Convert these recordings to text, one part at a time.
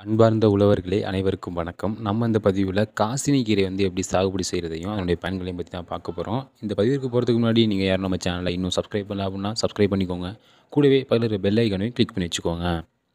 அன்பார்ந்த உழவர்களே அனைவருக்கும் வணக்கம் நம்ம இந்த பதிவில் காசினி கீரை வந்து எப்படி சாகுபடி செய்கிறதையும் அதனுடைய பயன்களையும் பற்றி தான் பார்க்க போகிறோம் இந்த பதிவிற்கு போகிறதுக்கு முன்னாடி நீங்கள் யாரும் நம்ம சேனலை இன்னும் சப்ஸ்கிரைப் பண்ணல அப்படின்னா சப்ஸ்கிரைப் பண்ணிக்கோங்க கூடவே பக்கத்தில் பெல் ஐக்கனையும் கிளிக் பண்ணி வச்சுக்கோங்க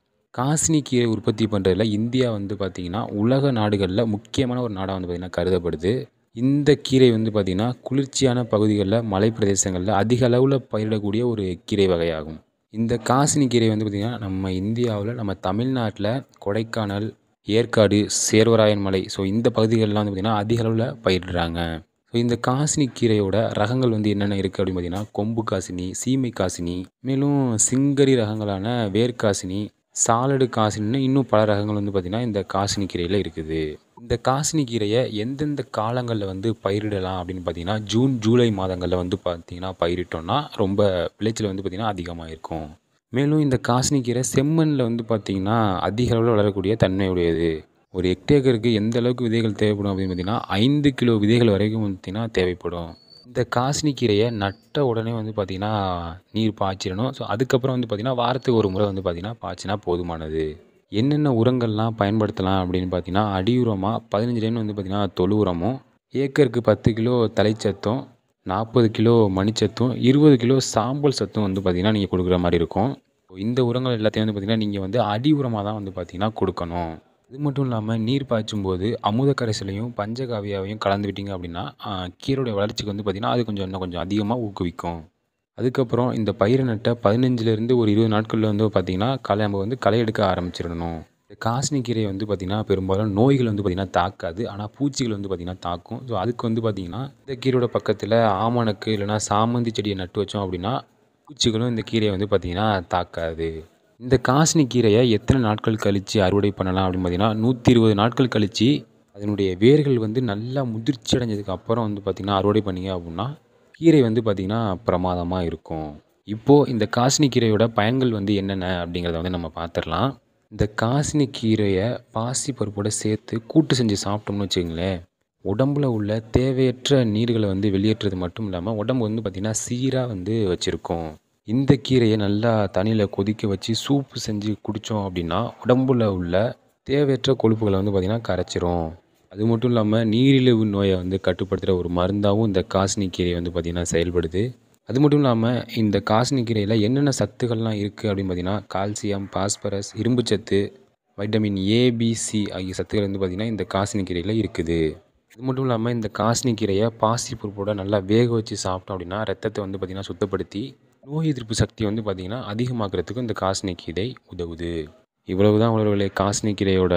காசினி கீரை உற்பத்தி பண்ணுறதுல இந்தியா வந்து பார்த்திங்கன்னா உலக நாடுகளில் முக்கியமான ஒரு நாடாக வந்து பார்த்திங்கன்னா கருதப்படுது இந்த கீரை வந்து பார்த்திங்கன்னா குளிர்ச்சியான பகுதிகளில் மலை பிரதேசங்களில் அதிக அளவில் பயிரிடக்கூடிய ஒரு கீரை வகையாகும் இந்த காசினி கீரை வந்து பார்த்திங்கன்னா நம்ம இந்தியாவில் நம்ம தமிழ்நாட்டில் கொடைக்கானல் ஏற்காடு சேர்வராயன் மலை ஸோ இந்த பகுதிகளெலாம் வந்து பார்த்திங்கன்னா அதிக அளவில் பயிரிடுறாங்க ஸோ இந்த காசினி கீரையோட ரகங்கள் வந்து என்னென்ன இருக்குது அப்படின்னு பார்த்திங்கன்னா கொம்பு காசினி சீமை காசினி மேலும் சிங்கரி ரகங்களான வேர்க்காசினி சாலடு காசினின்னு இன்னும் பல ரகங்கள் வந்து பார்த்திங்கன்னா இந்த காசினி கீரையில் இருக்குது இந்த காசினி கீரையை எந்தெந்த காலங்களில் வந்து பயிரிடலாம் அப்படின்னு பார்த்தீங்கன்னா ஜூன் ஜூலை மாதங்களில் வந்து பார்த்திங்கன்னா பயிரிட்டோம்னா ரொம்ப விளைச்சல் வந்து பார்த்திங்கன்னா அதிகமாக இருக்கும் மேலும் இந்த காசினி கீரை செம்மண்ணில் வந்து பார்த்திங்கன்னா அதிக அளவில் வளரக்கூடிய தன்மை உடையது ஒரு ஹெக்டேக்கருக்கு எந்த அளவுக்கு விதைகள் தேவைப்படும் அப்படின்னு பார்த்திங்கன்னா ஐந்து கிலோ விதைகள் வரைக்கும் பார்த்திங்கன்னா தேவைப்படும் இந்த காசினி கீரையை நட்ட உடனே வந்து பார்த்திங்கன்னா நீர் பாய்ச்சிடணும் ஸோ அதுக்கப்புறம் வந்து பார்த்திங்கன்னா வாரத்துக்கு ஒரு முறை வந்து பார்த்திங்கன்னா பாய்ச்சினா போதுமானது என்னென்ன உரங்கள்லாம் பயன்படுத்தலாம் அப்படின்னு பார்த்தீங்கன்னா அடி உரமாக பதினஞ்சு டைம் வந்து பார்த்திங்கன்னா தொழு உரமும் ஏக்கருக்கு பத்து கிலோ தலைச்சத்தும் நாற்பது கிலோ மணிச்சத்தும் இருபது கிலோ சாம்பல் சத்தும் வந்து பார்த்திங்கன்னா நீங்கள் கொடுக்குற மாதிரி இருக்கும் இந்த உரங்கள் எல்லாத்தையும் வந்து பார்த்திங்கன்னா நீங்கள் வந்து அடி உரமாக தான் வந்து பார்த்திங்கன்னா கொடுக்கணும் இது மட்டும் இல்லாமல் நீர் பாய்ச்சும் போது அமுத கரைசலையும் பஞ்சகாவியாவையும் கலந்து விட்டீங்க அப்படின்னா கீரோடைய வளர்ச்சிக்கு வந்து பார்த்திங்கன்னா அது கொஞ்சம் இன்னும் கொஞ்சம் அதிகமாக ஊக்குவிக்கும் அதுக்கப்புறம் இந்த பயிரை நட்ட பதினஞ்சுலேருந்து ஒரு இருபது நாட்களில் வந்து பார்த்திங்கன்னா களை நம்ம வந்து களை எடுக்க ஆரம்பிச்சிடணும் இந்த காசினி கீரையை வந்து பார்த்திங்கன்னா பெரும்பாலும் நோய்கள் வந்து பார்த்திங்கன்னா தாக்காது ஆனால் பூச்சிகள் வந்து பார்த்திங்கன்னா தாக்கும் ஸோ அதுக்கு வந்து பார்த்திங்கன்னா இந்த கீரையோட பக்கத்தில் ஆமணக்கு இல்லைனா சாமந்தி செடியை நட்டு வச்சோம் அப்படின்னா பூச்சிகளும் இந்த கீரையை வந்து பார்த்திங்கன்னா தாக்காது இந்த காசினி கீரையை எத்தனை நாட்கள் கழித்து அறுவடை பண்ணலாம் அப்படின்னு பார்த்திங்கன்னா நூற்றி இருபது நாட்கள் கழித்து அதனுடைய வேர்கள் வந்து நல்லா முதிர்ச்சி அடைஞ்சதுக்கு அப்புறம் வந்து பார்த்திங்கன்னா அறுவடை பண்ணிங்க அப்படின்னா கீரை வந்து பார்த்திங்கன்னா பிரமாதமாக இருக்கும் இப்போது இந்த காசினி கீரையோட பயன்கள் வந்து என்னென்ன அப்படிங்கிறத வந்து நம்ம பார்த்துடலாம் இந்த காசினி கீரையை பாசி பருப்போடு சேர்த்து கூட்டு செஞ்சு சாப்பிட்டோம்னு வச்சுக்கோங்களேன் உடம்புல உள்ள தேவையற்ற நீர்களை வந்து வெளியேற்றுறது மட்டும் இல்லாமல் உடம்பு வந்து பார்த்திங்கன்னா சீராக வந்து வச்சுருக்கோம் இந்த கீரையை நல்லா தண்ணியில் கொதிக்க வச்சு சூப்பு செஞ்சு குடித்தோம் அப்படின்னா உடம்புல உள்ள தேவையற்ற கொழுப்புகளை வந்து பார்த்திங்கன்னா கரைச்சிரும் அது மட்டும் இல்லாமல் நீரிழிவு நோயை வந்து கட்டுப்படுத்துகிற ஒரு மருந்தாகவும் இந்த காசினி கீரை வந்து பார்த்திங்கன்னா செயல்படுது அது மட்டும் இல்லாமல் இந்த காசினி கீரையில் என்னென்ன சத்துக்கள்லாம் இருக்குது அப்படின்னு பார்த்திங்கன்னா கால்சியம் பாஸ்பரஸ் இரும்புச்சத்து வைட்டமின் ஏபிசி ஆகிய சத்துக்கள் வந்து பார்த்திங்கன்னா இந்த காசினி கீரையில் இருக்குது இது மட்டும் இல்லாமல் இந்த காசினி கீரையை பாசி பொறுப்போட நல்லா வேக வச்சு சாப்பிட்டோம் அப்படின்னா ரத்தத்தை வந்து பார்த்திங்கன்னா சுத்தப்படுத்தி நோய் எதிர்ப்பு சக்தி வந்து பார்த்திங்கன்னா அதிகமாக்குறதுக்கு இந்த காசினி கீரை உதவுது இவ்வளவு தான் உழவர்களே காசினி கீரையோட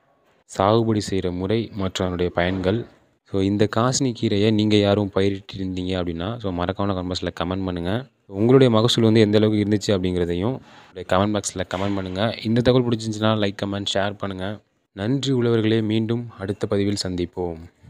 சாகுபடி செய்கிற முறை மற்றும் அதனுடைய பயன்கள் ஸோ இந்த காசினி கீரையை நீங்கள் யாரும் பயிரிட்டிருந்தீங்க அப்படின்னா ஸோ மறக்காம கமெண்ட்ஸில் கமெண்ட் பண்ணுங்கள் உங்களுடைய மகசூல் வந்து எந்த அளவுக்கு இருந்துச்சு அப்படிங்கிறதையும் கமெண்ட் பாக்ஸில் கமெண்ட் பண்ணுங்கள் இந்த தகவல் பிடிச்சிருந்துச்சுன்னா லைக் கமெண்ட் ஷேர் பண்ணுங்கள் நன்றி உழவர்களே மீண்டும் அடுத்த பதிவில் சந்திப்போம்